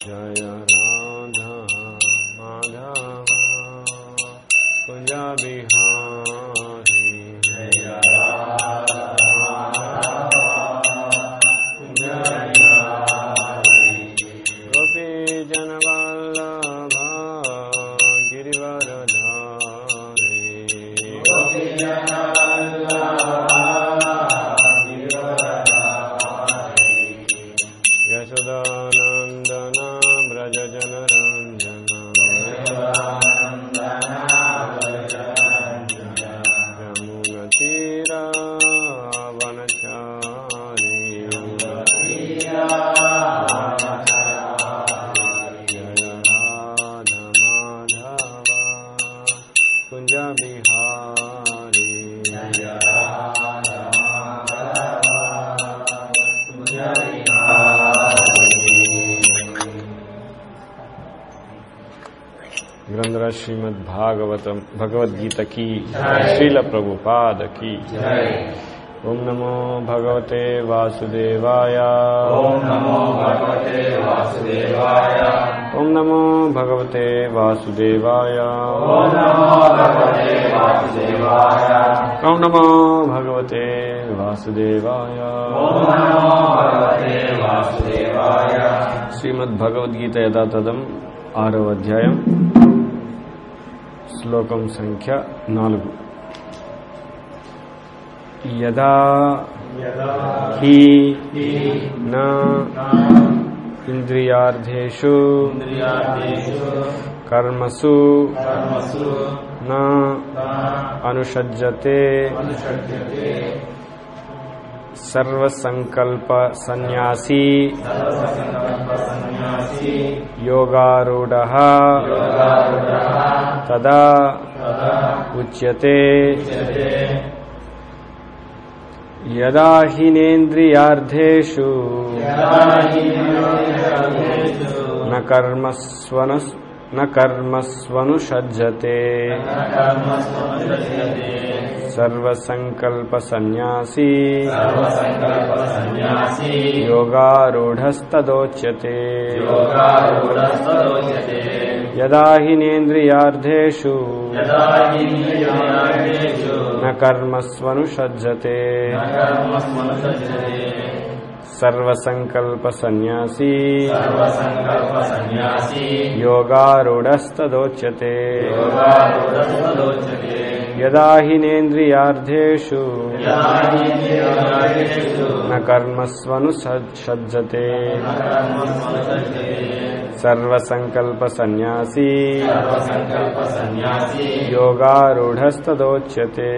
जय राधा माधव कुञ्ज बिहारी जय गोपी जनवल्लभ गिरिवरधारी यशोदानन्दन व्रज जनरञ्जन यमुनतीरावनचारी जय राधा माधव कुञ्ज बिहारी ग्रंथराज श्रीमद भागवतम भगवद गीता की श्रील प्रभुपाद की ओम नमो भगवते वासुदेवाय ओम नमो भगवते वासुदेवाय ओम नमो भगवते वासुदेवाय ओम नमो भगवते वासुदेवाय ओम नमो भगवते वासुदेवाय ओम नमो भगवते वासुदेवाय శ్రీమద్ భగవద్గీత యథాతథం ఆరో అధ్యాయం శ్లోకం సంఖ్య నాలుగు యదా హి నా ఇంద్రియార్థేషు కర్మసు నా అనుషజ్యతే సర్వసంకల్ప సన్యాసీ యోగారూఢ తదా ఉచ్యతే యదా హినేంద్రియార్థేషు న కర్మస్వను న కర్మస్వనుషజ్జతే సర్వసంకల్ప సన్యాసీ యోగారూఢస్తదోచ్యతే యదా హినేంద్రియార్థేషు న కర్మస్వనుషజ్జతే సర్వసంకల్ప సన్యాసీ యోగారూఢస్తదోచ్యతే యదా హినేంద్రియార్థేషు న కర్మస్వను సజ్జతే సర్వసంకల్ప సన్యాసీ యోగారూఢస్తదోచ్యతే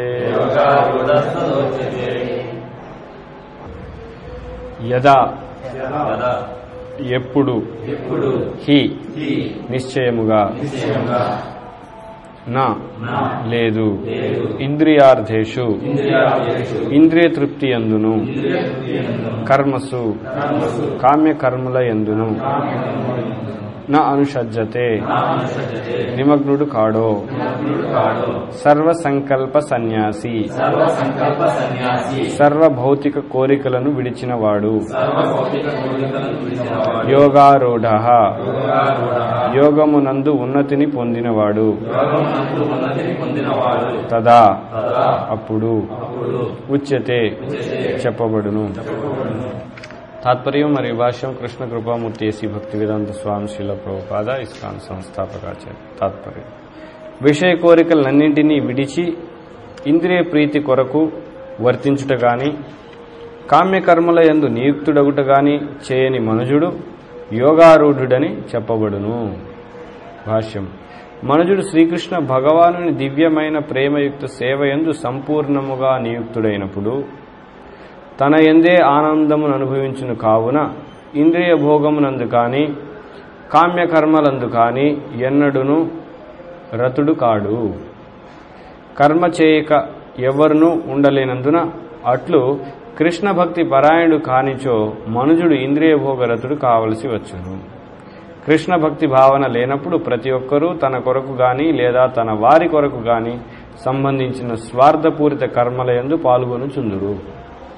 యదా ఎప్పుడు ఇప్పుడు హి ఈ నిశ్చయముగా నిశ్చయంగా నా నా లేదు లేదు. ఇంద్రియార్థేషు ఇంద్రియార్థేషు ఇంద్రియ తృప్తి ఎందును ఇంద్రియ తృప్తియందు కర్మసు కర్మసు కామ్య కర్మల ఎందును కామ్యకర్మలందు నా అనుషజ్జతే నా అనుసజ్జతే నిమగ్నుడు కాడో నిమగ్నుడు కాడు సర్వ సంకల్ప సన్యాసి సర్వ సంకల్ప సన్యాసి సర్వ భౌతిక కోరికలను విడిచినవాడు సర్వ భౌతిక కోరికలను విడిచినవాడు యోగారూఢ యోగారూఢ యోగమునందు ఉన్నతిని పొందినవాడు యోగమునందు ఉన్నతిని పొందినవాడు తదా తదా అప్పుడు అప్పుడు ఉచ్యతే ఉచ్యతే చెప్పబడును చెప్పబడును. తాత్పర్యం మరియు భాష్యం కృష్ణ కృపామూర్తి ఏసీ భక్తి వేదాంత స్వామి శీల ప్రభుపాద ఇస్కాన్ సంస్థాపకాచార్య తాత్పర్యం విషయ కోరికలన్నింటినీ విడిచి ఇంద్రియ ప్రీతి కొరకు వర్తించుట గాని కామ్యకర్మల యందు నియుక్తుడగుట గాని చేయని మనుజుడు యోగారూఢుడని చెప్పబడును భాష్యం మనుజుడు శ్రీకృష్ణ భగవానుని దివ్యమైన ప్రేమయుక్త సేవయందు సంపూర్ణముగా నియుక్తుడైనప్పుడు తన ఎందే ఆనందమును అనుభవించును కావున ఇంద్రియ భోగమునందు కాని కామ్యకర్మలందు కాని ఎన్నడును రతుడు కాడు కర్మ చేయక ఎవరునూ ఉండలేనందున అట్లు కృష్ణ భక్తి పరాయణుడు కానిచో మనుజుడు ఇంద్రియ భోగరతుడు కావలసి వచ్చును కృష్ణ భక్తి భావన లేనప్పుడు ప్రతి ఒక్కరూ తన కొరకు గాని లేదా తన వారి కొరకు గాని సంబంధించిన స్వార్థపూరిత కర్మల యందు పాల్గొనుచుందురు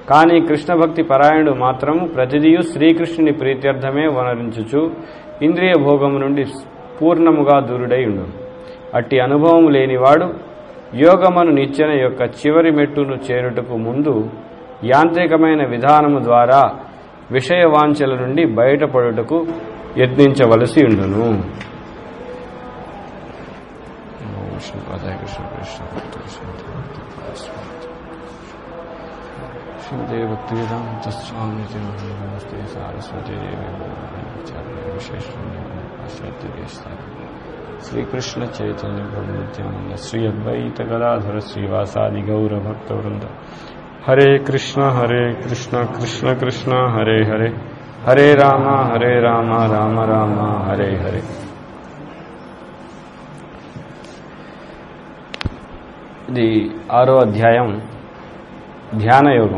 కానీ కృష్ణ భక్తి పరాయణుడు మాత్రం ప్రతిదియు శ్రీకృష్ణుని ప్రీత్యర్థమే వనరించుచు ఇంద్రియ భోగము నుండి పూర్ణముగా దూరుడై ఉండు అట్టి అనుభవము లేనివాడు యోగమను నిచ్చెన యొక్క చివరి మెట్టును చేరుటకు ముందు యాంత్రికమైన విధానము ద్వారా విషయవాంఛల నుండి బయటపడుటకు యత్నించవలసి ఉండును శ్రీదేవ భక్తివేదాంత స్వామి నమస్తే సారస్వతి విశేష శ్రీకృష్ణ చైతన్య ప్రభు నిత్యానంద శ్రీ అద్వైత గదాధర శ్రీవాసాది గౌర భక్త వృంద హరే కృష్ణ హరే కృష్ణ కృష్ణ కృష్ణ హరే హరే హరే రామ హరే రామ రామ రామ హరే హరే ఇది ఆరో అధ్యాయం ధ్యాన యోగం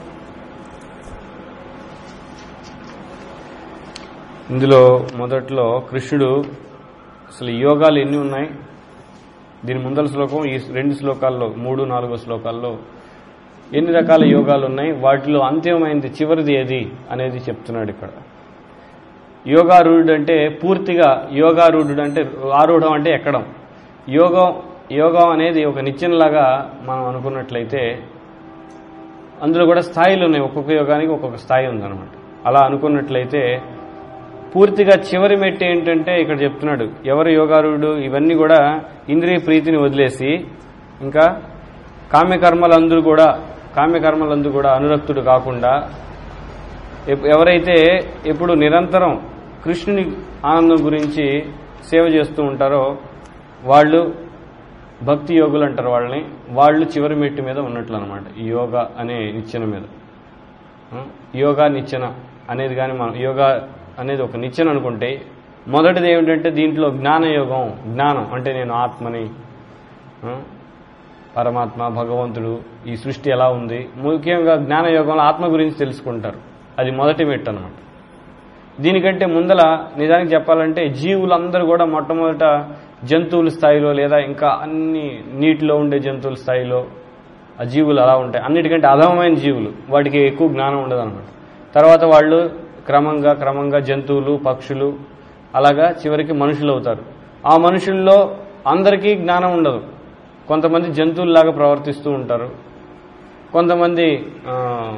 ఇందులో మొదట్లో కృష్ణుడు అసలు ఈ యోగాలు ఎన్ని ఉన్నాయి దీని ముందల శ్లోకం ఈ రెండు శ్లోకాల్లో మూడు నాలుగో శ్లోకాల్లో ఎన్ని రకాల యోగాలు ఉన్నాయి వాటిలో అంతిమమైనది చివరిది ఏది అనేది చెప్తున్నాడు ఇక్కడ యోగారూఢుడు అంటే పూర్తిగా యోగారూఢుడు అంటే ఆరూఢం అంటే ఎక్కడం యోగం యోగం అనేది ఒక నిత్యంలాగా మనం అనుకున్నట్లయితే అందులో కూడా స్థాయిలు ఉన్నాయి ఒక్కొక్క యోగానికి ఒక్కొక్క స్థాయి ఉందన్నమాట అలా అనుకున్నట్లయితే పూర్తిగా చివరి మెట్టు ఏంటంటే ఇక్కడ చెప్తున్నాడు ఎవరు యోగారుడు ఇవన్నీ కూడా ఇంద్రియ ప్రీతిని వదిలేసి ఇంకా కామ్యకర్మలందరూ కూడా కామ్యకర్మలందు కూడా అనురక్తుడు కాకుండా ఎప్- ఎవరైతే ఎప్పుడు నిరంతరం కృష్ణుని ఆనందం గురించి సేవ చేస్తూ ఉంటారో వాళ్ళు భక్తి యోగులు అంటారు వాళ్ళని వాళ్ళు చివరి మెట్టు మీద ఉన్నట్లు అనమాట ఈ యోగా అనే నిచ్చెన మీద ఆ, యోగా నిచ్చెన అనేది కానీ మనం యోగా అనేది ఒక నిచ్చెన అనుకుంటే మొదటిది ఏమిటంటే దీంట్లో జ్ఞానయోగం జ్ఞానం అంటే నేను ఆత్మని ఆ, పరమాత్మ భగవంతుడు ఈ సృష్టి ఎలా ఉంది ముఖ్యంగా జ్ఞానయోగంలో ఆత్మ గురించి తెలుసుకుంటారు అది మొదటి మెట్టు అనమాట దీనికంటే ముందల నిజానికి చెప్పాలంటే జీవులందరూ కూడా మొట్టమొదట జంతువుల స్థాయిలో లేదా ఇంకా అన్ని నీటిలో ఉండే జంతువుల స్థాయిలో ఆ జీవులు అలా ఉంటాయి అన్నిటికంటే అధమమైన జీవులు వాటికి ఎక్కువ జ్ఞానం ఉండదు అనమాట తర్వాత వాళ్ళు క్రమంగా క్రమంగా జంతువులు పక్షులు అలాగా చివరికి మనుషులు అవుతారు ఆ మనుషుల్లో అందరికీ జ్ఞానం ఉండదు కొంతమంది జంతువుల్లాగా ప్రవర్తిస్తూ ఉంటారు కొంతమంది ఆ,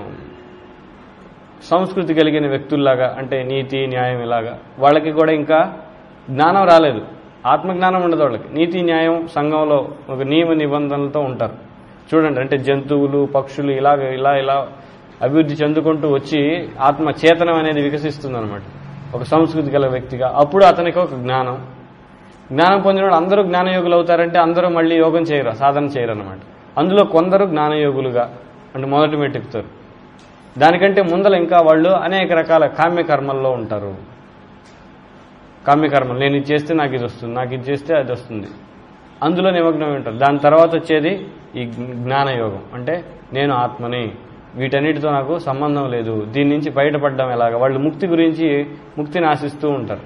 సంస్కృతి కలిగిన వ్యక్తుల్లాగా అంటే నీతి న్యాయం ఇలాగా వాళ్ళకి కూడా ఇంకా జ్ఞానం రాలేదు ఆత్మజ్ఞానం ఉండదు వాళ్ళకి నీతి న్యాయం సంఘంలో ఒక నియమ నిబంధనలతో ఉంటారు చూడండి అంటే జంతువులు పక్షులు ఇలాగ ఇలా ఇలా అభివృద్ధి చెందుకుంటూ వచ్చి ఆత్మ చేతనం అనేది వికసిస్తుంది అనమాట ఒక సంస్కృతి గల వ్యక్తిగా అప్పుడు అతనికి ఒక జ్ఞానం జ్ఞానం పొందిన వాళ్ళు అందరూ జ్ఞానయోగులు అవుతారంటే అందరూ మళ్ళీ యోగం చేయరు సాధన చేయరు అనమాట అందులో కొందరు జ్ఞానయోగులుగా అంటే మొదటి మెట్టుకుతారు దానికంటే ముందల ఇంకా వాళ్ళు అనేక రకాల కామ్య కర్మల్లో ఉంటారు కామ్యకర్మలు నేను ఇది చేస్తే నాకు ఇది వస్తుంది నాకు ఇది చేస్తే అది వస్తుంది అందులో నిమగ్నమై ఉంటారు దాని తర్వాత వచ్చేది ఈ జ్ఞానయోగం అంటే నేను ఆత్మని వీటన్నిటితో నాకు సంబంధం లేదు దీని నుంచి బయటపడడం ఎలాగా వాళ్ళు ముక్తి గురించి ముక్తిని ఆశిస్తూ ఉంటారు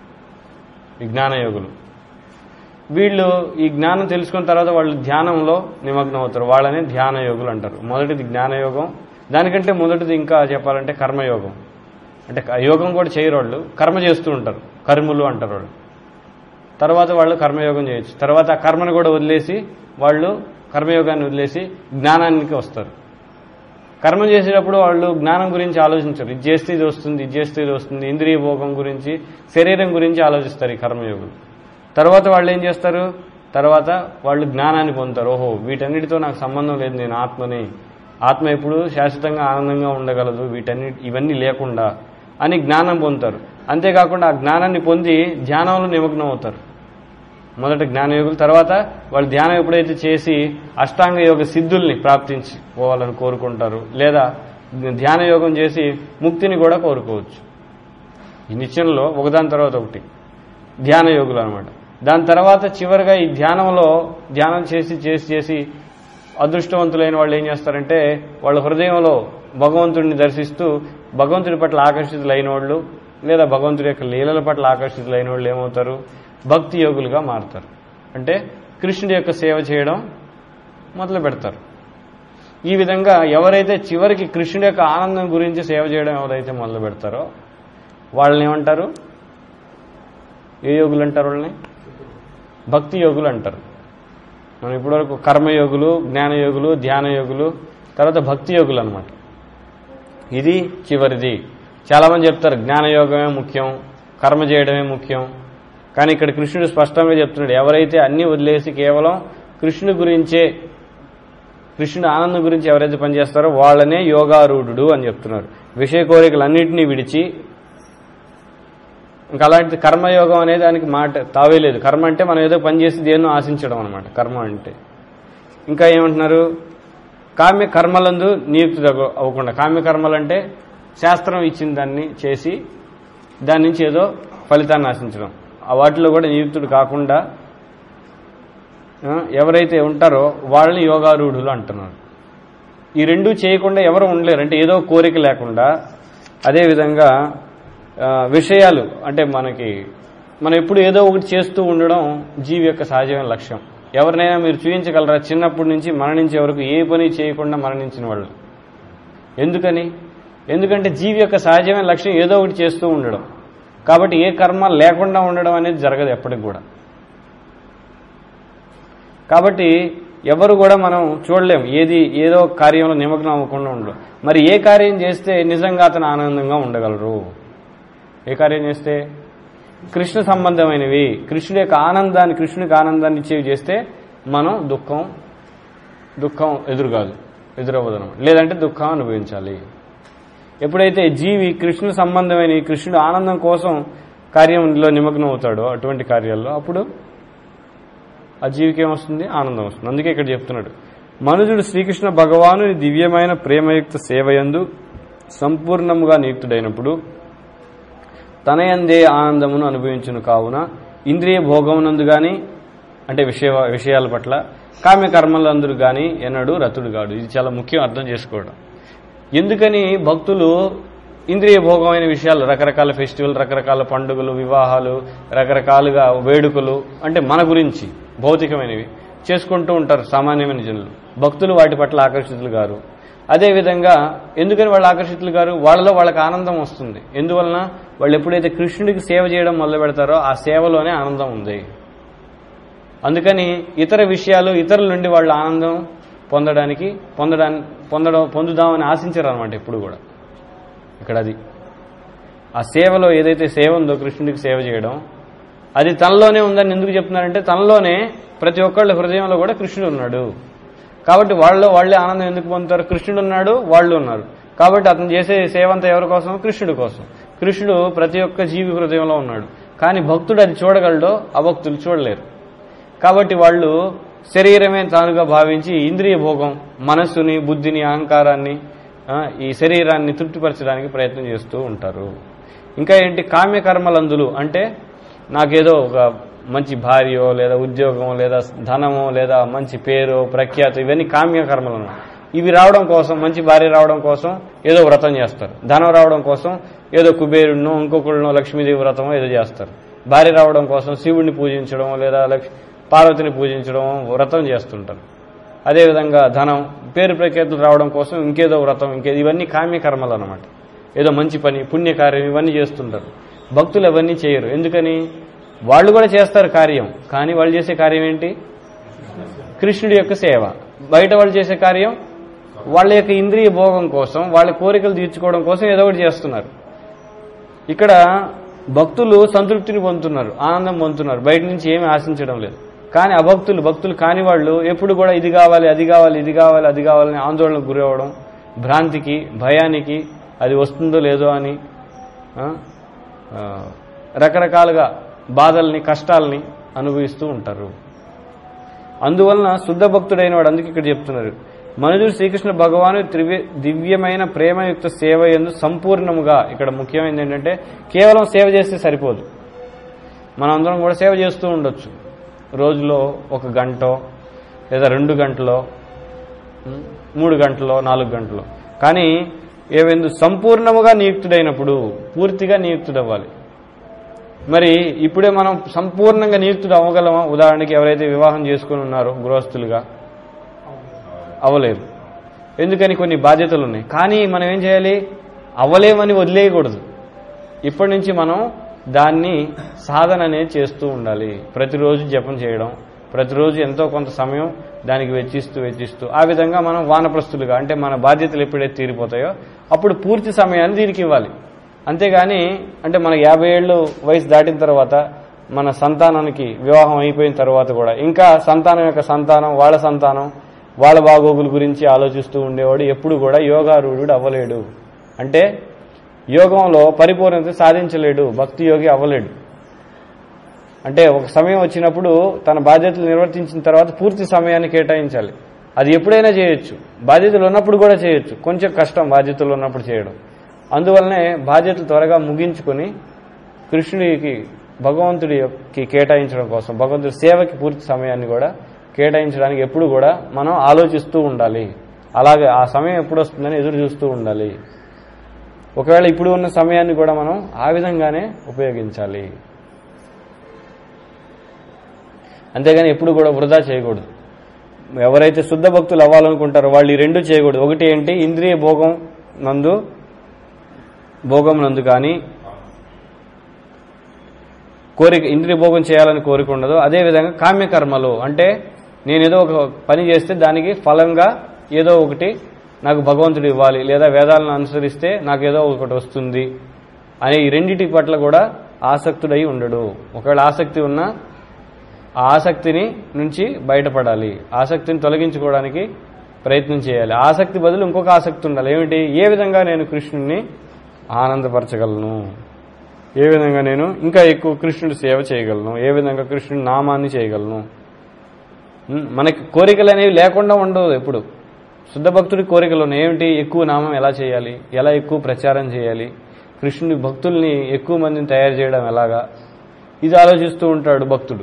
ఈ జ్ఞానయోగులు వీళ్ళు ఈ జ్ఞానం తెలుసుకున్న తర్వాత వాళ్ళు ధ్యానంలో నిమగ్నం అవుతారు వాళ్ళని ధ్యాన యోగులు అంటారు మొదటిది జ్ఞానయోగం దానికంటే మొదటిది ఇంకా చెప్పాలంటే కర్మయోగం అంటే క- యోగం కూడా చేయరు వాళ్ళు కర్మ చేస్తూ ఉంటారు కర్ములు అంటారు వాళ్ళు తర్వాత వాళ్ళు కర్మయోగం చేయొచ్చు తర్వాత ఆ కర్మను కూడా వదిలేసి వాళ్ళు కర్మయోగాన్ని వదిలేసి జ్ఞానానికి వస్తారు కర్మ చేసేటప్పుడు వాళ్ళు జ్ఞానం గురించి ఆలోచించరు ఇది చేస్తే ఇది వస్తుంది ఇది చేస్తే ఇది వస్తుంది ఇంద్రియ భోగం గురించి శరీరం గురించి ఆలోచిస్తారు ఈ కర్మయోగులు తర్వాత వాళ్ళు ఏం చేస్తారు తర్వాత వాళ్ళు జ్ఞానాన్ని పొందుతారు ఓహో వీటన్నిటితో నాకు సంబంధం లేదు నేను ఆత్మని ఆత్మ ఎప్పుడు శాశ్వతంగా ఆనందంగా ఉండగలదు వీటన్నిటి ఇవన్నీ లేకుండా అని జ్ఞానం పొందుతారు అంతేకాకుండా ఆ జ్ఞానాన్ని పొంది ధ్యానంలో నిమగ్నం అవుతారు మొదట జ్ఞానయోగులు తర్వాత వాళ్ళు ధ్యానం ఎప్పుడైతే చేసి అష్టాంగ యోగ సిద్ధుల్ని ప్రాప్తించి పోవాలని కోరుకుంటారు లేదా ధ్యాన యోగం చేసి ముక్తిని కూడా కోరుకోవచ్చు ఈ నిత్యంలో ఒకదాని తర్వాత ఒకటి ధ్యాన యోగులు అనమాట దాని తర్వాత చివరిగా ఈ ధ్యానంలో ధ్యానం చేసి చేసి చేసి అదృష్టవంతులైన వాళ్ళు ఏం చేస్తారంటే వాళ్ళ హృదయంలో భగవంతుడిని దర్శిస్తూ భగవంతుడి పట్ల ఆకర్షితులైన వాళ్ళు లేదా భగవంతుడి యొక్క లీలల పట్ల ఆకర్షితులైన వాళ్ళు ఏమవుతారు భక్తి యోగులుగా మారుతారు అంటే కృష్ణుడి యొక్క సేవ చేయడం మొదలు పెడతారు ఈ విధంగా ఎవరైతే చివరికి కృష్ణుడి యొక్క ఆనందం గురించి సేవ చేయడం ఎవరైతే మొదలు పెడతారో వాళ్ళని ఏమంటారు ఏ యోగులు అంటారు వాళ్ళని భక్తి యోగులు అంటారు మనం ఇప్పటివరకు కర్మయోగులు జ్ఞానయోగులు ధ్యాన యోగులు తర్వాత భక్తి యోగులు అనమాట ఇది చివరిది చాలామంది చెప్తారు జ్ఞానయోగమే ముఖ్యం కర్మ చేయడమే ముఖ్యం కానీ ఇక్కడ కృష్ణుడు స్పష్టంగా చెప్తున్నాడు ఎవరైతే అన్ని వదిలేసి కేవలం కృష్ణుడి గురించే కృష్ణుడి ఆనందం గురించి ఎవరైతే పనిచేస్తారో వాళ్ళనే యోగారూఢుడు అని చెప్తున్నారు విషయ కోరికలన్నింటినీ విడిచి ఇంకా అలాంటి కర్మయోగం అనేది దానికి మాట తావే లేదు కర్మ అంటే మనం ఏదో పని చేసి దేన్నో ఆశించడం అనమాట కర్మ అంటే ఇంకా ఏమంటున్నారు కామ్య కర్మలందు నియుక్తి అవ్వకుండా కామ్య కర్మలు అంటే శాస్త్రం ఇచ్చిన దాన్ని చేసి దాని నుంచి ఏదో ఫలితాన్ని ఆశించడం ఆ వాటిలో కూడా నియుక్తుడు కాకుండా ఆ, ఎవరైతే ఉంటారో వాళ్ళని యోగారూఢులు అంటున్నారు ఈ రెండు చేయకుండా ఎవరు ఉండలేరు అంటే ఏదో కోరిక లేకుండా అదేవిధంగా ఆ, విషయాలు అంటే మనకి మనం ఎప్పుడు ఏదో ఒకటి చేస్తూ ఉండడం జీవి యొక్క సహజమైన లక్ష్యం ఎవరినైనా మీరు చూపించగలరా చిన్నప్పటి నుంచి మరణించే వరకు ఏ పని చేయకుండా మరణించిన వాళ్ళు ఎందుకని ఎందుకంటే జీవి యొక్క సహజమైన లక్ష్యం ఏదో ఒకటి చేస్తూ ఉండడం కాబట్టి ఏ కర్మ లేకుండా ఉండడం అనేది జరగదు ఎప్పటికి కూడా కాబట్టి ఎవరు కూడా మనం చూడలేం ఏది ఏదో కార్యంలో నిమగ్నం అవ్వకుండా ఉండడం మరి ఏ కార్యం చేస్తే నిజంగా అతను ఆనందంగా ఉండగలరు ఏ కార్యం చేస్తే కృష్ణ సంబంధమైనవి కృష్ణుడి యొక్క ఆనందాన్ని కృష్ణుడికి ఆనందాన్ని ఇచ్చేవి చేస్తే మనం దుఃఖం దుఃఖం ఎదురు కాదు ఎదురవ్వదు అనమాట లేదంటే దుఃఖం అనుభవించాలి ఎప్పుడైతే జీవి కృష్ణు సంబంధమైన ఈ కృష్ణుడు ఆనందం కోసం కార్యంలో నిమగ్నం అవుతాడో అటువంటి కార్యాల్లో అప్పుడు ఆ జీవికి ఏమొస్తుంది ఆనందం వస్తుంది అందుకే ఇక్కడ చెప్తున్నాడు మనుజుడు శ్రీకృష్ణ భగవాను దివ్యమైన ప్రేమయుక్త సేవయందు సంపూర్ణముగా నియుక్తుడైనప్పుడు తనయందే ఆనందమును అనుభవించును కావున ఇంద్రియ భోగమునందు గాని అంటే విషయ విషయాల పట్ల కామ్య కర్మలందరూ గాని ఎన్నడూ రతుడు కాడు ఇది చాలా ముఖ్యం అర్థం చేసుకోవడం ఎందుకని భక్తులు ఇంద్రియ భోగమైన విషయాలు రకరకాల ఫెస్టివల్ రకరకాల పండుగలు వివాహాలు రకరకాలుగా వేడుకలు అంటే మన గురించి భౌతికమైనవి చేసుకుంటూ ఉంటారు సామాన్యమైన జనులు భక్తులు వాటి పట్ల ఆకర్షితులు గారు అదేవిధంగా ఎందుకని వాళ్ళు ఆకర్షితులు గారు వాళ్ళలో వాళ్ళకి ఆనందం వస్తుంది ఎందువలన వాళ్ళు ఎప్పుడైతే కృష్ణుడికి సేవ చేయడం మొదలు పెడతారో ఆ సేవలోనే ఆనందం ఉంది అందుకని ఇతర విషయాలు ఇతరుల నుండి వాళ్ళు ఆనందం పొందడానికి పొందడానికి పొందడం పొందుదామని ఆశించరు అనమాట ఎప్పుడు కూడా ఇక్కడ అది ఆ సేవలో ఏదైతే సేవ ఉందో కృష్ణుడికి సేవ చేయడం అది తనలోనే ఉందని ఎందుకు చెప్తున్నారంటే తనలోనే ప్రతి ఒక్కళ్ళ హృదయంలో కూడా కృష్ణుడు ఉన్నాడు కాబట్టి వాళ్ళలో వాళ్ళే ఆనందం ఎందుకు పొందుతారు కృష్ణుడు ఉన్నాడు వాళ్ళు ఉన్నారు కాబట్టి అతను చేసే సేవ అంతా ఎవరి కోసం కృష్ణుడి కోసం కృష్ణుడు ప్రతి ఒక్క జీవి హృదయంలో ఉన్నాడు కానీ భక్తుడు అది చూడగలడో అభక్తులు చూడలేరు కాబట్టి వాళ్ళు శరీరమే తానుగా భావించి ఇంద్రియ భోగం మనస్సుని బుద్ధిని అహంకారాన్ని ఆ, ఈ శరీరాన్ని తృప్తిపరచడానికి ప్రయత్నం చేస్తూ ఉంటారు ఇంకా ఏంటి కామ్యకర్మలందులు అంటే నాకేదో ఒక మంచి భార్యో లేదా ఉద్యోగమో లేదా ధనమో లేదా మంచి పేరు ప్రఖ్యాతి ఇవన్నీ కామ్యకర్మలు అన్నమాట. ఇవి రావడం కోసం మంచి భార్య రావడం కోసం ఏదో వ్రతం చేస్తారు ధనం రావడం కోసం ఏదో కుబేరుడినో ఇంకొకళ్ళనో లక్ష్మీదేవి వ్రతమో ఏదో చేస్తారు భార్య రావడం కోసం శివుడిని పూజించడం లేదా లక్ష్మి పార్వతిని పూజించడం వ్రతం చేస్తుంటారు అదేవిధంగా ధనం పేరు ప్రఖ్యాతులు రావడం కోసం ఇంకేదో వ్రతం ఇంకేదో ఇవన్నీ కామ్యకర్మలు అనమాట ఏదో మంచి పని పుణ్యకార్యం ఇవన్నీ చేస్తుంటారు భక్తులు అవన్నీ చేయరు ఎందుకని వాళ్ళు కూడా చేస్తారు కార్యం కానీ వాళ్ళు చేసే కార్యం ఏంటి కృష్ణుడి యొక్క సేవ బయట వాళ్ళు చేసే కార్యం వాళ్ళ యొక్క ఇంద్రియ భోగం కోసం వాళ్ళ కోరికలు తీర్చుకోవడం కోసం ఏదో ఒకటి చేస్తున్నారు ఇక్కడ భక్తులు సంతృప్తిని పొందుతున్నారు ఆనందం పొందుతున్నారు బయట నుంచి ఏమీ ఆశించడం లేదు కానీ అభక్తులు భక్తులు కాని వాళ్ళు ఎప్పుడు కూడా ఇది కావాలి అది కావాలి ఇది కావాలి అది కావాలని ఆందోళనకు గురి అవ్వడం భ్రాంతికి భయానికి అది వస్తుందో లేదో అని ఆ, ఆ, రకరకాలుగా బాధల్ని కష్టాలని అనుభవిస్తూ ఉంటారు అందువలన శుద్ధ భక్తుడైన వాడు అందుకే ఇక్కడ చెప్తున్నారు మనుజుడు శ్రీకృష్ణ భగవాను త్రివ్య దివ్యమైన ప్రేమయుక్త సేవ ఎందు సంపూర్ణముగా ఇక్కడ ముఖ్యమైనది ఏంటంటే కేవలం సేవ చేస్తే సరిపోదు మనం అందరం కూడా సేవ చేస్తూ ఉండొచ్చు రోజులో ఒక గంటో లేదా రెండు గంటలో ఉం, మూడు గంటలో నాలుగు గంటలో కానీ ఏవెందు సంపూర్ణముగా నియుక్తుడైనప్పుడు పూర్తిగా నియుక్తుడవ్వాలి మరి ఇప్పుడే మనం సంపూర్ణంగా నియుక్తుడు అవ్వగలమా ఉదాహరణకి ఎవరైతే వివాహం చేసుకుని ఉన్నారో గృహస్థులుగా అవ్వలేరు ఎందుకని కొన్ని బాధ్యతలు ఉన్నాయి కానీ మనం ఏం చేయాలి అవ్వలేమని వదిలేయకూడదు ఇప్పటి నుంచి మనం దాన్ని సాధన అనేది చేస్తూ ఉండాలి ప్రతిరోజు జపం చేయడం ప్రతిరోజు ఎంతో కొంత సమయం దానికి వెచ్చిస్తూ వెచ్చిస్తూ ఆ విధంగా మనం వానప్రస్తులుగా అంటే మన బాధ్యతలు ఎప్పుడైతే తీరిపోతాయో అప్పుడు పూర్తి సమయాన్ని దీనికి ఇవ్వాలి అంతేగాని అంటే మన యాభై ఏళ్ళు వయసు దాటిన తర్వాత మన సంతానానికి వివాహం అయిపోయిన తర్వాత కూడా ఇంకా సంతానం యొక్క సంతానం వాళ్ళ సంతానం వాళ్ళ బాగోగుల గురించి ఆలోచిస్తూ ఉండేవాడు ఎప్పుడు కూడా యోగారూఢుడు అవ్వలేడు అంటే యోగంలో పరిపూర్ణత సాధించలేడు భక్తి యోగి అవ్వలేడు అంటే ఒక సమయం వచ్చినప్పుడు తన బాధ్యతలు నిర్వర్తించిన తర్వాత పూర్తి సమయాన్ని కేటాయించాలి అది ఎప్పుడైనా చేయొచ్చు బాధ్యతలు ఉన్నప్పుడు కూడా చేయొచ్చు కొంచెం కష్టం బాధ్యతలు ఉన్నప్పుడు చేయడం అందువల్లనే బాధ్యతలు త్వరగా ముగించుకొని కృష్ణుడికి భగవంతుడికి కేటాయించడం కోసం భగవంతుడి సేవకి పూర్తి సమయాన్ని కూడా కేటాయించడానికి ఎప్పుడు కూడా మనం ఆలోచిస్తూ ఉండాలి అలాగే ఆ సమయం ఎప్పుడు వస్తుందని ఎదురు చూస్తూ ఉండాలి ఒకవేళ ఇప్పుడు ఉన్న సమయాన్ని కూడా మనం ఆ విధంగానే ఉపయోగించాలి అంతేగాని ఎప్పుడు కూడా వృధా చేయకూడదు ఎవరైతే శుద్ధ భక్తులు అవ్వాలనుకుంటారో వాళ్ళు ఈ రెండు చేయకూడదు ఒకటి ఏంటి ఇంద్రియ భోగం నందు భోగం నందు కానీ కోరిక ఇంద్రియ భోగం చేయాలని కోరిక ఉండదు అదేవిధంగా కామ్యకర్మలు అంటే నేను ఏదో ఒక పని చేస్తే దానికి ఫలంగా ఏదో ఒకటి నాకు భగవంతుడు ఇవ్వాలి లేదా వేదాలను అనుసరిస్తే నాకు ఏదో ఒకటి వస్తుంది అనే ఈ రెండిటి పట్ల కూడా ఆసక్తుడై ఉండడు ఒకవేళ ఆసక్తి ఉన్నా ఆ ఆసక్తిని నుంచి బయటపడాలి ఆసక్తిని తొలగించుకోవడానికి ప్రయత్నం చేయాలి ఆసక్తి బదులు ఇంకొక ఆసక్తి ఉండాలి ఏమిటి ఏ విధంగా నేను కృష్ణుడిని ఆనందపరచగలను ఏ విధంగా నేను ఇంకా ఎక్కువ కృష్ణుడి సేవ చేయగలను ఏ విధంగా కృష్ణుడి నామాన్ని చేయగలను ఉం, మనకి కోరికలు అనేవి లేకుండా ఉండవు ఎప్పుడు శుద్ధ భక్తుడి కోరికలు ఉన్నాయి ఏమిటి ఎక్కువ నామం ఎలా చేయాలి ఎలా ఎక్కువ ప్రచారం చేయాలి కృష్ణుడి భక్తుల్ని ఎక్కువ మందిని తయారు చేయడం ఎలాగా ఇది ఆలోచిస్తూ ఉంటాడు భక్తుడు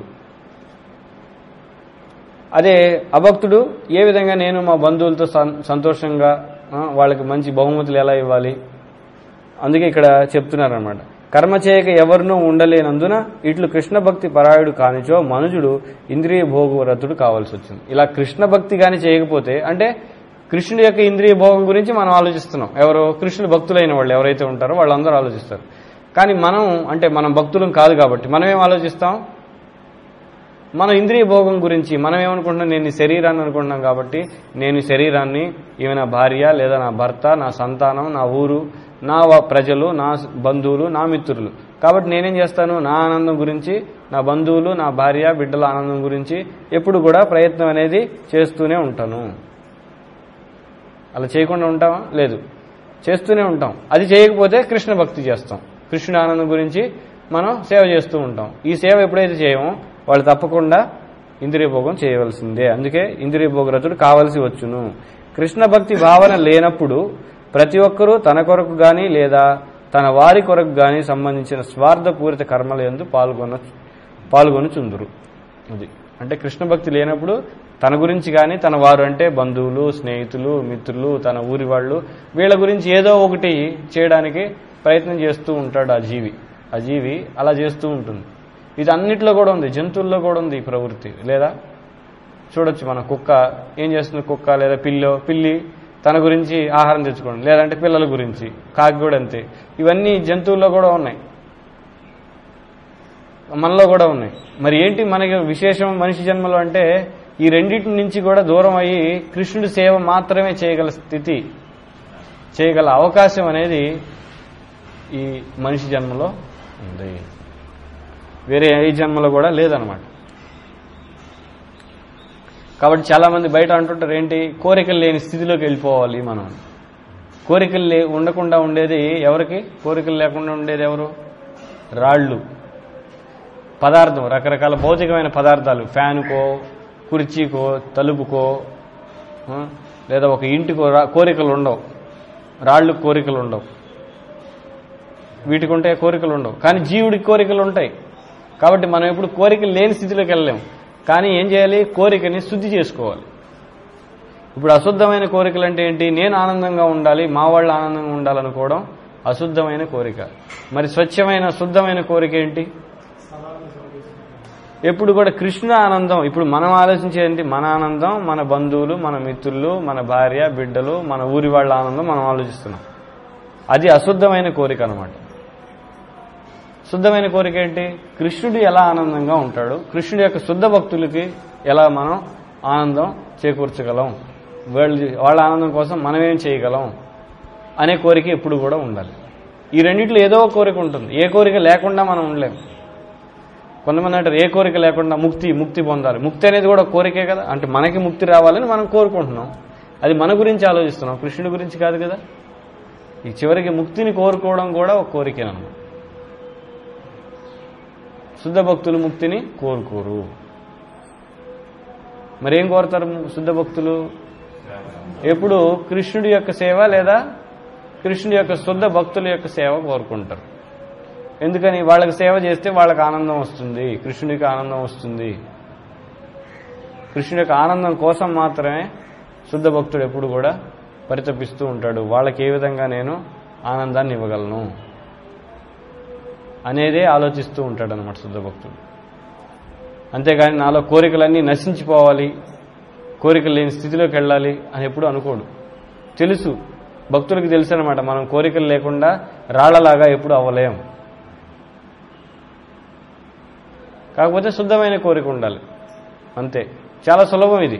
అదే అభక్తుడు ఏ విధంగా నేను మా బంధువులతో సం- సంతోషంగా ఆ, వాళ్ళకి మంచి బహుమతులు ఎలా ఇవ్వాలి అందుకే ఇక్కడ చెప్తున్నారనమాట కర్మ చేయక ఎవరినూ ఉండలేనందున ఇట్లు కృష్ణ భక్తి పరాయుడు కానిచో మనుజుడు ఇంద్రియ భోగరతుడు కావాల్సి వచ్చింది ఇలా కృష్ణ భక్తి గాని చేయకపోతే అంటే కృష్ణుడి యొక్క ఇంద్రియ భోగం గురించి మనం ఆలోచిస్తున్నాం ఎవరు కృష్ణుడు భక్తులైన వాళ్ళు ఎవరైతే ఉంటారో వాళ్ళందరూ ఆలోచిస్తారు కానీ మనం అంటే మనం భక్తులం కాదు కాబట్టి మనం ఏం ఆలోచిస్తాం మన ఇంద్రియ భోగం గురించి మనం ఏమనుకుంటున్నాం నేను ఈ శరీరాన్ని అనుకుంటున్నాం కాబట్టి నేను ఈ శరీరాన్ని ఈమె నా భార్య లేదా నా భర్త నా సంతానం నా ఊరు నా వ- ప్రజలు నా స్- బంధువులు నా మిత్రులు కాబట్టి నేనేం చేస్తాను నా ఆనందం గురించి నా బంధువులు నా భార్య బిడ్డల ఆనందం గురించి ఎప్పుడు కూడా ప్రయత్నం అనేది చేస్తూనే ఉంటాను అలా చేయకుండా ఉంటామా లేదు చేస్తూనే ఉంటాం అది చేయకపోతే కృష్ణ భక్తి చేస్తాం కృష్ణుడి ఆనందం గురించి మనం సేవ చేస్తూ ఉంటాం ఈ సేవ ఎప్పుడైతే చేయమో వాళ్ళు తప్పకుండా ఇంద్రియ భోగం చేయవలసిందే అందుకే ఇంద్రియ భోగరతుడు కావలసి వచ్చును కృష్ణ భక్తి భావన లేనప్పుడు ప్రతి ఒక్కరూ తన కొరకు గాని లేదా తన వారి కొరకు గాని సంబంధించిన స్వార్థపూరిత కర్మల యందు పాల్గొన పాల్గొనుచుందురు అది అంటే కృష్ణ భక్తి లేనప్పుడు తన గురించి కానీ తన వారు అంటే బంధువులు స్నేహితులు మిత్రులు తన ఊరి వాళ్ళు వీళ్ళ గురించి ఏదో ఒకటి చేయడానికి ప్రయత్నం చేస్తూ ఉంటాడు ఆ జీవి ఆ జీవి అలా చేస్తూ ఉంటుంది ఇది అన్నిట్లో కూడా ఉంది జంతువుల్లో కూడా ఉంది ఈ ప్రవృత్తి లేదా చూడొచ్చు మన కుక్క ఏం చేస్తుంది కుక్క లేదా పిల్లో పిల్లి తన గురించి ఆహారం తెచ్చుకోవడం లేదంటే పిల్లల గురించి కాకి కూడా అంతే ఇవన్నీ జంతువుల్లో కూడా ఉన్నాయి మనలో కూడా ఉన్నాయి మరి ఏంటి మనకి విశేషం మనిషి జన్మలో అంటే ఈ రెండింటి నుంచి కూడా దూరం అయ్యి కృష్ణుడి సేవ మాత్రమే చేయగల స్థితి చేయగల అవకాశం అనేది ఈ మనిషి జన్మలో ఉంది వేరే ఏ జన్మలో కూడా లేదనమాట కాబట్టి చాలా మంది బయట అంటుంటారు ఏంటి కోరికలు లేని స్థితిలోకి వెళ్ళిపోవాలి మనం కోరికలు లే ఉండకుండా ఉండేది ఎవరికి కోరికలు లేకుండా ఉండేది ఎవరు రాళ్ళు పదార్థం రకరకాల భౌతికమైన పదార్థాలు ఫ్యాన్కో కుర్చీకో తలుపుకో ఆ, లేదా ఒక ఇంటికో రా- కోరికలు ఉండవు రాళ్ళు కోరికలు ఉండవు వీటికి ఉంటే కోరికలు ఉండవు కానీ జీవుడికి కోరికలు ఉంటాయి కాబట్టి మనం ఎప్పుడు కోరికలు లేని స్థితిలోకి వెళ్ళలేము కానీ ఏం చేయాలి కోరికని శుద్ధి చేసుకోవాలి ఇప్పుడు అశుద్ధమైన కోరికలు అంటే ఏంటి నేను ఆనందంగా ఉండాలి మా వాళ్ళు ఆనందంగా ఉండాలనుకోవడం అశుద్ధమైన కోరిక మరి స్వచ్ఛమైన శుద్ధమైన కోరిక ఏంటి ఎప్పుడు కూడా కృష్ణ ఆనందం ఇప్పుడు మనం ఆలోచించేది మన ఆనందం మన బంధువులు మన మిత్రులు మన భార్య బిడ్డలు మన ఊరి వాళ్ళ ఆనందం మనం ఆలోచిస్తున్నాం అది అశుద్ధమైన కోరిక అనమాట శుద్ధమైన కోరిక ఏంటి కృష్ణుడు ఎలా ఆనందంగా ఉంటాడు కృష్ణుడి యొక్క శుద్ధ భక్తులకి ఎలా మనం ఆనందం చేకూర్చగలం వాళ్ళు వాళ్ళ ఆనందం కోసం మనం ఏం చేయగలం అనే కోరిక ఎప్పుడు కూడా ఉండాలి ఈ రెండిట్లో ఏదో ఒక కోరిక ఉంటుంది ఏ కోరిక లేకుండా మనం ఉండలేము కొంతమంది అంటారు ఏ కోరిక లేకుండా ముక్తి ముక్తి పొందాలి ముక్తి అనేది కూడా ఒక కోరికే కదా అంటే మనకి ముక్తి రావాలని మనం కోరుకుంటున్నాం అది మన గురించి ఆలోచిస్తున్నాం కృష్ణుడి గురించి కాదు కదా ఈ చివరికి ముక్తిని కోరుకోవడం కూడా ఒక కోరికేనమాట శుద్ధ భక్తులు ముక్తిని కోరుకోరు మరేం కోరుతారు శుద్ధ భక్తులు ఎప్పుడు కృష్ణుడి యొక్క సేవ లేదా కృష్ణుడి యొక్క శుద్ధ భక్తుల యొక్క సేవ కోరుకుంటారు ఎందుకని వాళ్ళకి సేవ చేస్తే వాళ్ళకి ఆనందం వస్తుంది కృష్ణుడికి ఆనందం వస్తుంది కృష్ణుడి యొక్క ఆనందం కోసం మాత్రమే శుద్ధ భక్తుడు ఎప్పుడు కూడా పరితపిస్తూ ఉంటాడు వాళ్ళకి ఏ విధంగా నేను ఆనందాన్ని ఇవ్వగలను అనేదే ఆలోచిస్తూ ఉంటాడు అనమాట శుద్ధ భక్తుడు అంతేగాని నాలో కోరికలన్నీ నశించిపోవాలి కోరికలు లేని స్థితిలోకి వెళ్ళాలి అని ఎప్పుడు అనుకోడు తెలుసు భక్తులకు తెలుసు అనమాట మనం కోరికలు లేకుండా రాళ్లలాగా ఎప్పుడు అవ్వలేం కాకపోతే శుద్ధమైన కోరిక ఉండాలి అంతే చాలా సులభం ఇది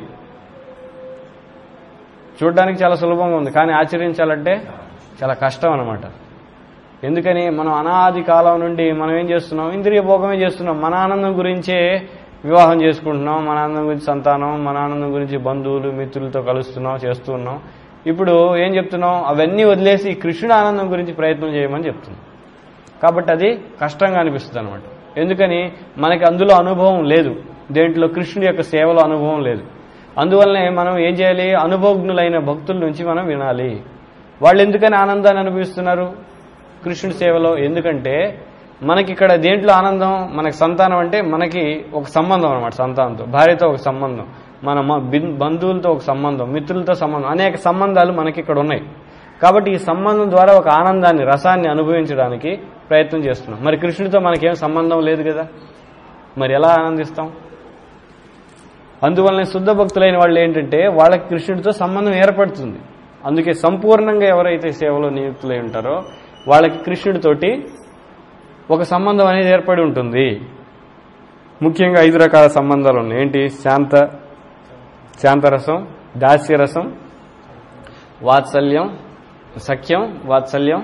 చూడడానికి చాలా సులభంగా ఉంది కానీ ఆచరించాలంటే చాలా కష్టం అనమాట ఎందుకని మనం అనాది కాలం నుండి మనం ఏం చేస్తున్నాం ఇంద్రియ భోగమే చేస్తున్నాం మన ఆనందం గురించే వివాహం చేసుకుంటున్నాం మన ఆనందం గురించి సంతానం మన ఆనందం గురించి బంధువులు మిత్రులతో కలుస్తున్నాం చేస్తున్నాం ఇప్పుడు ఏం చెప్తున్నాం అవన్నీ వదిలేసి కృష్ణుడు ఆనందం గురించి ప్రయత్నం చేయమని చెప్తున్నాం కాబట్టి అది కష్టంగా అనిపిస్తుంది అనమాట ఎందుకని మనకి అందులో అనుభవం లేదు దేంట్లో కృష్ణుడి యొక్క సేవలో అనుభవం లేదు అందువల్లనే మనం ఏం చేయాలి అనుభవజ్ఞులైన భక్తుల నుంచి మనం వినాలి వాళ్ళు ఎందుకని ఆనందాన్ని అనుభవిస్తున్నారు కృష్ణుడి సేవలో ఎందుకంటే మనకి ఇక్కడ దేంట్లో ఆనందం మనకి సంతానం అంటే మనకి ఒక సంబంధం అనమాట సంతానంతో భార్యతో ఒక సంబంధం మన మ- బిన్- బంధువులతో ఒక సంబంధం మిత్రులతో సంబంధం అనేక సంబంధాలు మనకి ఇక్కడ ఉన్నాయి కాబట్టి ఈ సంబంధం ద్వారా ఒక ఆనందాన్ని రసాన్ని అనుభవించడానికి ప్రయత్నం చేస్తున్నాం మరి కృష్ణుడితో మనకేం సంబంధం లేదు కదా మరి ఎలా ఆనందిస్తాం అందువల్లనే శుద్ధ భక్తులైన వాళ్ళు ఏంటంటే వాళ్ళకి కృష్ణుడితో సంబంధం ఏర్పడుతుంది అందుకే సంపూర్ణంగా ఎవరైతే సేవలో నియుక్తులై ఉంటారో వాళ్ళకి కృష్ణుడితోటి ఒక సంబంధం అనేది ఏర్పడి ఉంటుంది ముఖ్యంగా ఐదు రకాల సంబంధాలు ఉన్నాయి ఏంటి శాంత శాంతరసం దాస్యరసం వాత్సల్యం సఖ్యం వాత్సల్యం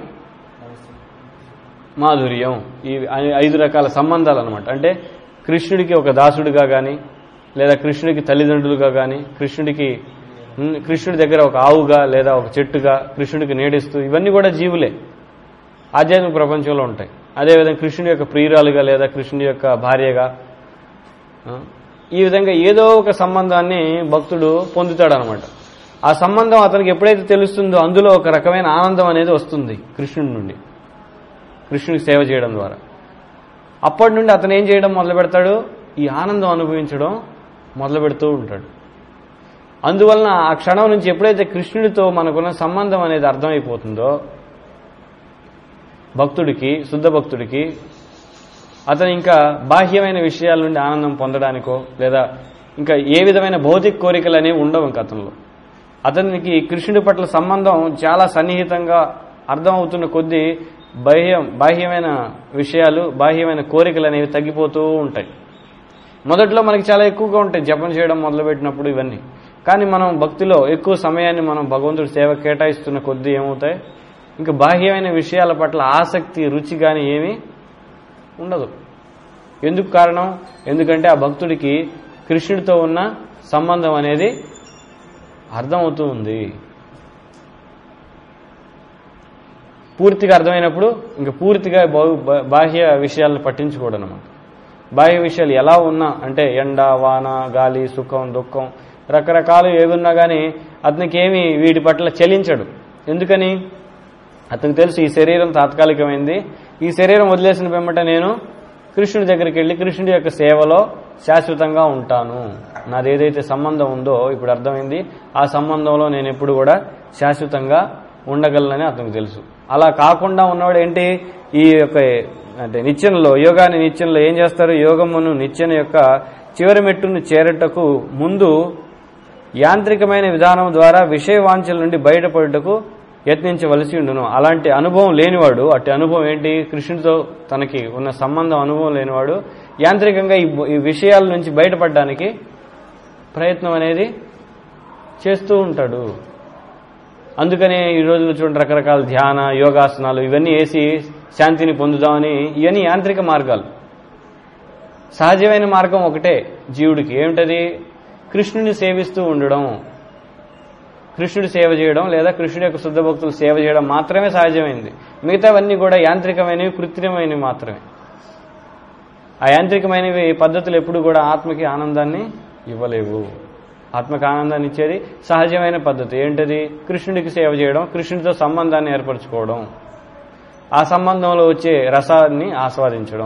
మాధుర్యం ఈ ఐ- ఐదు రకాల సంబంధాలు అనమాట అంటే కృష్ణుడికి ఒక దాసుడిగా కానీ లేదా కృష్ణుడికి తల్లిదండ్రులుగా కానీ కృష్ణుడికి ఉమ్, కృష్ణుడి దగ్గర ఒక ఆవుగా లేదా ఒక చెట్టుగా కృష్ణుడికి నీడిస్తూ ఇవన్నీ కూడా జీవులే ఆధ్యాత్మిక ప్రపంచంలో ఉంటాయి అదేవిధంగా కృష్ణుడి యొక్క ప్రియురాలుగా లేదా కృష్ణుడి యొక్క భార్యగా ఆ, ఈ విధంగా ఏదో ఒక సంబంధాన్ని భక్తుడు పొందుతాడు అనమాట ఆ సంబంధం అతనికి ఎప్పుడైతే తెలుస్తుందో అందులో ఒక రకమైన ఆనందం అనేది వస్తుంది కృష్ణుడి నుండి కృష్ణుడికి సేవ చేయడం ద్వారా అప్పటి నుండి అతను ఏం చేయడం మొదలు పెడతాడు ఈ ఆనందం అనుభవించడం మొదలు పెడుతూ ఉంటాడు అందువలన ఆ క్షణం నుంచి ఎప్పుడైతే కృష్ణుడితో మనకున్న సంబంధం అనేది అర్థమైపోతుందో భక్తుడికి శుద్ధ భక్తుడికి అతను ఇంకా బాహ్యమైన విషయాల నుండి ఆనందం పొందడానికో లేదా ఇంకా ఏ విధమైన భౌతిక కోరికలు అనేవి ఉండవు ఇంక అతనిలో అతనికి కృష్ణుడి పట్ల సంబంధం చాలా సన్నిహితంగా అర్థమవుతున్న కొద్దీ బాహ్యం బాహ్యమైన విషయాలు బాహ్యమైన కోరికలు అనేవి తగ్గిపోతూ ఉంటాయి మొదట్లో మనకి చాలా ఎక్కువగా ఉంటాయి జపం చేయడం మొదలుపెట్టినప్పుడు ఇవన్నీ కానీ మనం భక్తిలో ఎక్కువ సమయాన్ని మనం భగవంతుడి సేవ కేటాయిస్తున్న కొద్దీ ఏమవుతాయి ఇంకా బాహ్యమైన విషయాల పట్ల ఆసక్తి రుచి కానీ ఏమీ ఉండదు ఎందుకు కారణం ఎందుకంటే ఆ భక్తుడికి కృష్ణుడితో ఉన్న సంబంధం అనేది అర్థమవుతూ ఉంది పూర్తిగా అర్థమైనప్పుడు ఇంకా పూర్తిగా బహు- బా- బాహ్య విషయాలను పట్టించుకోవడం అనమాట బాహ్య విషయాలు ఎలా ఉన్నా అంటే ఎండ వాన గాలి సుఖం దుఃఖం రకరకాలు ఏవి ఉన్నా కానీ అతనికి ఏమి వీటి పట్ల చలించడు ఎందుకని అతనికి తెలుసు ఈ శరీరం తాత్కాలికమైంది ఈ శరీరం వదిలేసిన వెంబట నేను కృష్ణుడి దగ్గరికి వెళ్ళి కృష్ణుడి యొక్క సేవలో శాశ్వతంగా ఉంటాను నాది ఏదైతే సంబంధం ఉందో ఇప్పుడు అర్థమైంది ఆ సంబంధంలో నేను ఎప్పుడు కూడా శాశ్వతంగా ఉండగలనని అతనికి తెలుసు అలా కాకుండా ఉన్నవాడు ఏంటి ఈ యొక్క అంటే నిత్యంలో యోగాని నిత్యంలో ఏం చేస్తారు యోగమును నిత్యం యొక్క చివరి మెట్టును చేరటకు ముందు యాంత్రికమైన విధానం ద్వారా విషయ వాంఛల నుండి బయటపడుటకు యత్నించవలసి ఉండును అలాంటి అనుభవం లేనివాడు అట్టి అనుభవం ఏంటి కృష్ణుడితో తనకి ఉన్న సంబంధం అనుభవం లేనివాడు యాంత్రికంగా ఈ ఈ విషయాల నుంచి బయటపడడానికి ప్రయత్నం అనేది చేస్తూ ఉంటాడు అందుకనే ఈ రోజుల్లో చూడండి రకరకాల ధ్యాన యోగాసనాలు ఇవన్నీ వేసి శాంతిని పొందుదామని ఇవన్నీ యాంత్రిక మార్గాలు సహజమైన మార్గం ఒకటే జీవుడికి ఏమిటది కృష్ణుని సేవిస్తూ ఉండడం కృష్ణుడి సేవ చేయడం లేదా కృష్ణుడి యొక్క శుద్ధ భక్తులు సేవ చేయడం మాత్రమే సహజమైనది మిగతావన్నీ కూడా యాంత్రికమైనవి కృత్రిమైనవి మాత్రమే ఆ యాంత్రికమైనవి పద్ధతులు ఎప్పుడు కూడా ఆత్మకి ఆనందాన్ని ఇవ్వలేవు ఆత్మకి ఆనందాన్ని ఇచ్చేది సహజమైన పద్ధతి ఏంటది కృష్ణుడికి సేవ చేయడం కృష్ణుడితో సంబంధాన్ని ఏర్పరచుకోవడం ఆ సంబంధంలో వచ్చే రసాన్ని ఆస్వాదించడం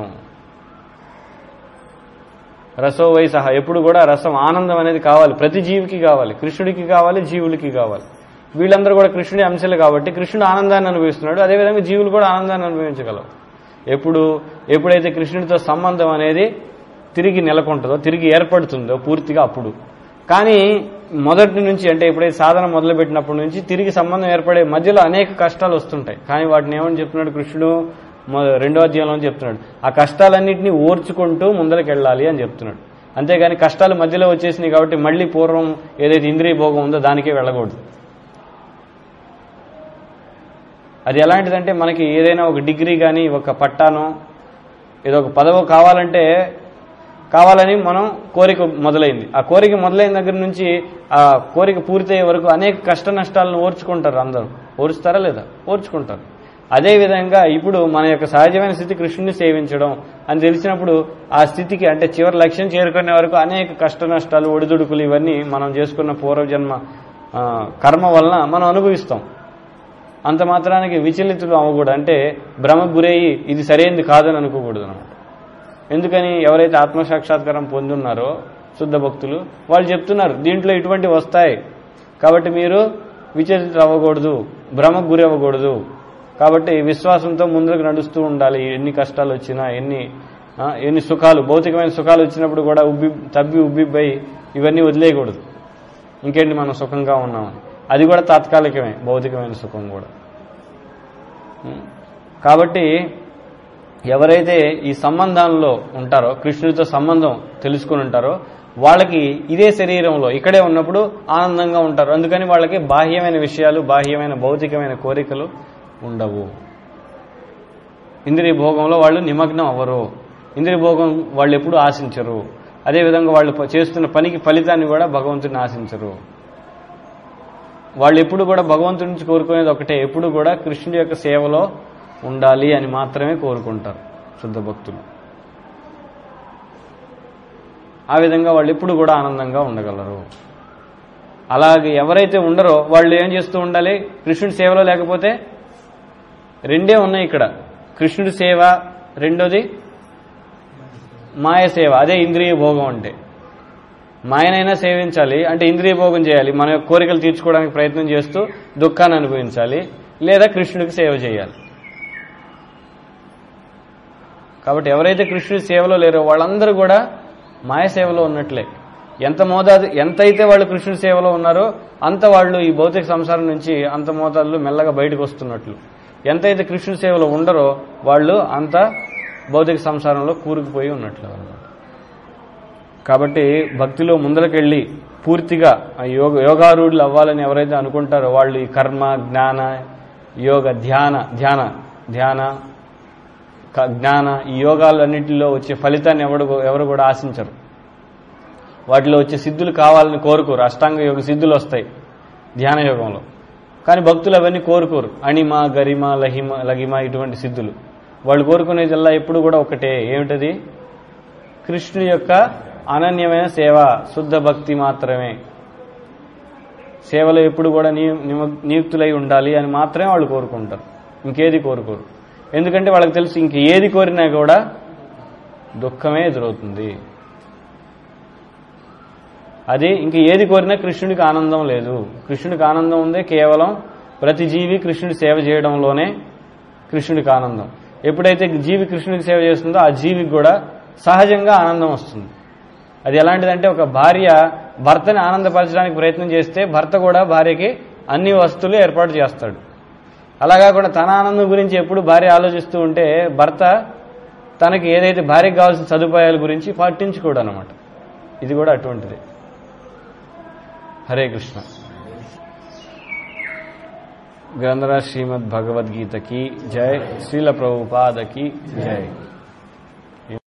రసో వై సహా ఎప్పుడు కూడా రసం ఆనందం అనేది కావాలి ప్రతి జీవికి కావాలి కృష్ణుడికి కావాలి జీవులకి కావాలి వీళ్ళందరూ కూడా కృష్ణుడి అంశాలు కాబట్టి కృష్ణుడు ఆనందాన్ని అనుభవిస్తున్నాడు అదేవిధంగా జీవులు కూడా ఆనందాన్ని అనుభవించగలవు ఎప్పుడు ఎప్పుడైతే కృష్ణుడితో సంబంధం అనేది తిరిగి నెలకొంటుందో తిరిగి ఏర్పడుతుందో పూర్తిగా అప్పుడు కానీ మొదటి నుంచి అంటే ఎప్పుడైతే సాధన మొదలుపెట్టినప్పటి నుంచి తిరిగి సంబంధం ఏర్పడే మధ్యలో అనేక కష్టాలు వస్తుంటాయి కానీ వాటిని ఏమని చెప్తున్నాడు కృష్ణుడు మొ- రెండో అధ్యాయంలో చెప్తున్నాడు ఆ కష్టాలన్నింటినీ ఓర్చుకుంటూ ముందరికి వెళ్ళాలి అని చెప్తున్నాడు అంతేగాని కష్టాలు మధ్యలో వచ్చేసినాయి కాబట్టి మళ్ళీ పూర్వం ఏదైతే ఇంద్రియ భోగం ఉందో దానికే వెళ్ళకూడదు అది ఎలాంటిదంటే మనకి ఏదైనా ఒక డిగ్రీ కానీ ఒక పట్టానో ఏదో ఒక పదవి కావాలంటే కావాలని మనం కోరిక మొదలైంది ఆ కోరిక మొదలైన దగ్గర నుంచి ఆ కోరిక పూర్తయ్యే వరకు అనేక కష్ట నష్టాలను ఓర్చుకుంటారు అందరూ ఓర్చుతారా లేదా ఓర్చుకుంటారు అదే విధంగా ఇప్పుడు మన యొక్క సహజమైన స్థితి కృష్ణుని సేవించడం అని తెలిసినప్పుడు ఆ స్థితికి అంటే చివరి లక్ష్యం చేరుకునే వరకు అనేక కష్ట నష్టాలు ఒడిదుడుకులు ఇవన్నీ మనం చేసుకున్న పూర్వజన్మ ఆ, కర్మ వలన మనం అనుభవిస్తాం అంత మాత్రానికి విచలితులు అవ్వకూడదు అంటే భ్రమకు గురయ్యి ఇది సరైనది కాదని అనుకోకూడదు అనమాట ఎందుకని ఎవరైతే ఆత్మసాక్షాత్కారం పొందున్నారో శుద్ధ భక్తులు వాళ్ళు చెప్తున్నారు దీంట్లో ఇటువంటి వస్తాయి కాబట్టి మీరు విచలితులు అవ్వకూడదు భ్రమకు గురి అవ్వకూడదు కాబట్టి విశ్వాసంతో ముందుకు నడుస్తూ ఉండాలి ఎన్ని కష్టాలు వచ్చినా ఎన్ని ఆ, ఎన్ని సుఖాలు భౌతికమైన సుఖాలు వచ్చినప్పుడు కూడా ఉబ్బి తబ్బి ఉబ్బిబ్బై ఇవన్నీ వదిలేయకూడదు ఇంకేంటి మనం సుఖంగా ఉన్నామని అది కూడా తాత్కాలికమే భౌతికమైన సుఖం కూడా ఉం. కాబట్టి ఎవరైతే ఈ సంబంధాల్లో ఉంటారో కృష్ణుడితో సంబంధం తెలుసుకుని ఉంటారో వాళ్ళకి ఇదే శరీరంలో ఇక్కడే ఉన్నప్పుడు ఆనందంగా ఉంటారు అందుకని వాళ్ళకి బాహ్యమైన విషయాలు బాహ్యమైన భౌతికమైన కోరికలు ఉండవు ఇంద్రియ భోగంలో వాళ్ళు నిమగ్నం అవ్వరు ఇంద్రియ భోగం వాళ్ళు ఎప్పుడు ఆశించరు అదేవిధంగా వాళ్ళు ప- చేస్తున్న పనికి ఫలితాన్ని కూడా భగవంతుని ఆశించరు వాళ్ళు ఎప్పుడు కూడా భగవంతుడి నుంచి కోరుకునేది ఒకటే ఎప్పుడు కూడా కృష్ణుడి యొక్క సేవలో ఉండాలి అని మాత్రమే కోరుకుంటారు శుద్ధ భక్తులు ఆ విధంగా వాళ్ళు ఎప్పుడు కూడా ఆనందంగా ఉండగలరు అలాగే ఎవరైతే ఉండరో వాళ్ళు ఏం చేస్తూ ఉండాలి కృష్ణుడి సేవలో లేకపోతే రెండే ఉన్నాయి ఇక్కడ కృష్ణుడి సేవ రెండోది మాయ సేవ అదే ఇంద్రియ భోగం అంటే మాయనైనా సేవించాలి అంటే ఇంద్రియ భోగం చేయాలి మన యొక్క కోరికలు తీర్చుకోవడానికి ప్రయత్నం చేస్తూ దుఃఖాన్ని అనుభవించాలి లేదా కృష్ణుడికి సేవ చేయాలి కాబట్టి ఎవరైతే కృష్ణుడి సేవలో లేరో వాళ్ళందరూ కూడా మాయ సేవలో ఉన్నట్లే ఎంత మోతాదు ఎంతైతే వాళ్ళు కృష్ణుడి సేవలో ఉన్నారో అంత వాళ్ళు ఈ భౌతిక సంసారం నుంచి అంత మోతాదులు మెల్లగా బయటకు వస్తున్నట్లు ఎంతైతే కృష్ణుడి సేవలో ఉండరో వాళ్ళు అంత భౌతిక సంసారంలో కూరుకుపోయి ఉన్నట్లు అన్నమాట కాబట్టి భక్తిలో ముందరకెళ్ళి పూర్తిగా ఆ యోగ యోగారూఢులు అవ్వాలని ఎవరైతే అనుకుంటారో వాళ్ళు ఈ కర్మ జ్ఞాన యోగ ధ్యాన ధ్యాన ధ్యాన క- జ్ఞాన ఈ యోగాలన్నింటిలో వచ్చే ఫలితాన్ని ఎవడు ఎవరు కూడా ఆశించరు వాటిలో వచ్చే సిద్ధులు కావాలని కోరుకోరు అష్టాంగ యోగ సిద్ధులు వస్తాయి ధ్యాన యోగంలో కానీ భక్తులు అవన్నీ కోరుకోరు అణిమ గరిమ లహిమ లగిమ ఇటువంటి సిద్ధులు వాళ్ళు కోరుకునేదల్లా ఎప్పుడు కూడా ఒకటే ఏమిటది కృష్ణుని యొక్క అనన్యమైన సేవ శుద్ధ భక్తి మాత్రమే సేవలో ఎప్పుడు కూడా నియ- నిమ- నియుక్తులై ఉండాలి అని మాత్రమే వాళ్ళు కోరుకుంటారు ఇంకేది కోరుకోరు ఎందుకంటే వాళ్ళకి తెలుసు ఇంక ఏది కోరినా కూడా దుఃఖమే ఎదురవుతుంది అది ఇంక ఏది కోరినా కృష్ణుడికి ఆనందం లేదు కృష్ణుడికి ఆనందం ఉందే కేవలం ప్రతి జీవి కృష్ణుడి సేవ చేయడంలోనే కృష్ణుడికి ఆనందం ఎప్పుడైతే జీవి కృష్ణుడికి సేవ చేస్తుందో ఆ జీవికి కూడా సహజంగా ఆనందం వస్తుంది అది ఎలాంటిదంటే ఒక భార్య భర్తని ఆనందపరచడానికి ప్రయత్నం చేస్తే భర్త కూడా భార్యకి అన్ని వస్తువులు ఏర్పాటు చేస్తాడు అలా కాకుండా తన ఆనందం గురించి ఎప్పుడు భార్య ఆలోచిస్తూ ఉంటే భర్త తనకి ఏదైతే భార్యకు కావాల్సిన సదుపాయాల గురించి పట్టించుకోడు అనమాట ఇది కూడా అటువంటిది హరే కృష్ణ గ్రంథరాజ్ శ్రీమద్ భగవద్గీతకి జై శ్రీల ప్రభుపాదకి జై